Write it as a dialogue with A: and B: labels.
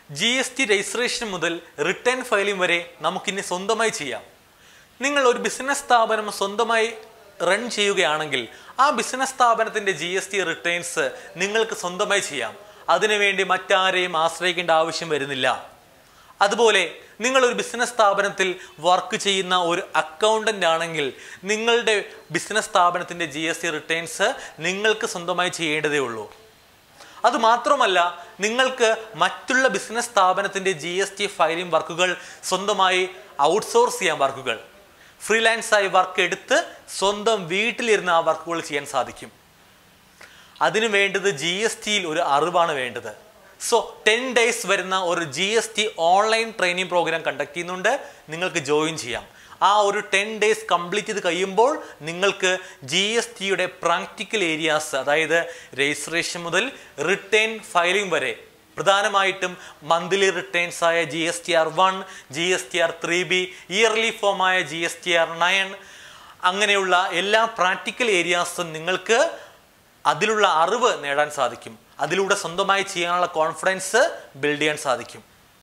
A: G S T registration മുതൽ return filing വരെ നമുക്കിനി സ്വന്തമായി ചെയ്യാം നിങ്ങൾ ഒരു ബിസിനസ് സ്ഥാപനം സ്വന്തമായി റൺ ചെയ്യുകയാണെങ്കിൽ ആ ബിസിനസ് സ്ഥാപനത്തിന്റെ ജി എസ് ടി റിട്ടേൺസ് നിങ്ങൾക്ക് സ്വന്തമായി ചെയ്യാം അതിനുവേണ്ടി മറ്റാരെയും ആശ്രയിക്കേണ്ട ആവശ്യം വരുന്നില്ല അതുപോലെ നിങ്ങൾ ഒരു ബിസിനസ് സ്ഥാപനത്തിൽ വർക്ക് ചെയ്യുന്ന ഒരു അക്കൗണ്ടന്റ് ആണെങ്കിൽ നിങ്ങളുടെ ബിസിനസ് സ്ഥാപനത്തിന്റെ ജി എസ് ടി റിട്ടേൺസ് നിങ്ങൾക്ക് സ്വന്തമായി ചെയ്യേണ്ടതേ ഉള്ളൂ അത് മാത്രമല്ല നിങ്ങൾക്ക് മറ്റുള്ള ബിസിനസ് സ്ഥാപനത്തിന്റെ ജി എസ് ടി ഫയലിംഗ് വർക്കുകൾ സ്വന്തമായി ഔട്ട്സോഴ്സ് ചെയ്യാൻ വർക്കുകൾ ഫ്രീലാൻസായി വർക്ക് എടുത്ത് സ്വന്തം വീട്ടിലിരുന്ന് ആ വർക്കുകൾ ചെയ്യാൻ സാധിക്കും അതിനു വേണ്ടത് ജി എസ് ടിയിൽ ഒരു അറിവാണ് വേണ്ടത് സോ ടെൻ ഡേയ്സ് വരുന്ന ഒരു G S T online training program conduct ചെയ്യുന്നുണ്ട് നിങ്ങൾക്ക് ജോയിൻ ചെയ്യാം ആ ഒരു ടെൻ ഡേയ്സ് കംപ്ലീറ്റ് ചെയ്ത് കഴിയുമ്പോൾ നിങ്ങൾക്ക് ജി എസ് ടിയുടെ പ്രാക്ടിക്കൽ ഏരിയാസ് അതായത് രജിസ്ട്രേഷൻ മുതൽ റിട്ടേൺ ഫയലിംഗ് വരെ പ്രധാനമായിട്ടും മന്ത്ലി റിട്ടേൺസ് ആയ G S T R one G S T R three B yearly ഫോമായ G S T R nine അങ്ങനെയുള്ള എല്ലാ പ്രാക്ടിക്കൽ ഏരിയാസും നിങ്ങൾക്ക് അതിലുള്ള അറിവ് നേടാൻ സാധിക്കും അതിലൂടെ സ്വന്തമായി ചെയ്യാനുള്ള കോൺഫിഡൻസ് ബിൽഡ് ചെയ്യാൻ സാധിക്കും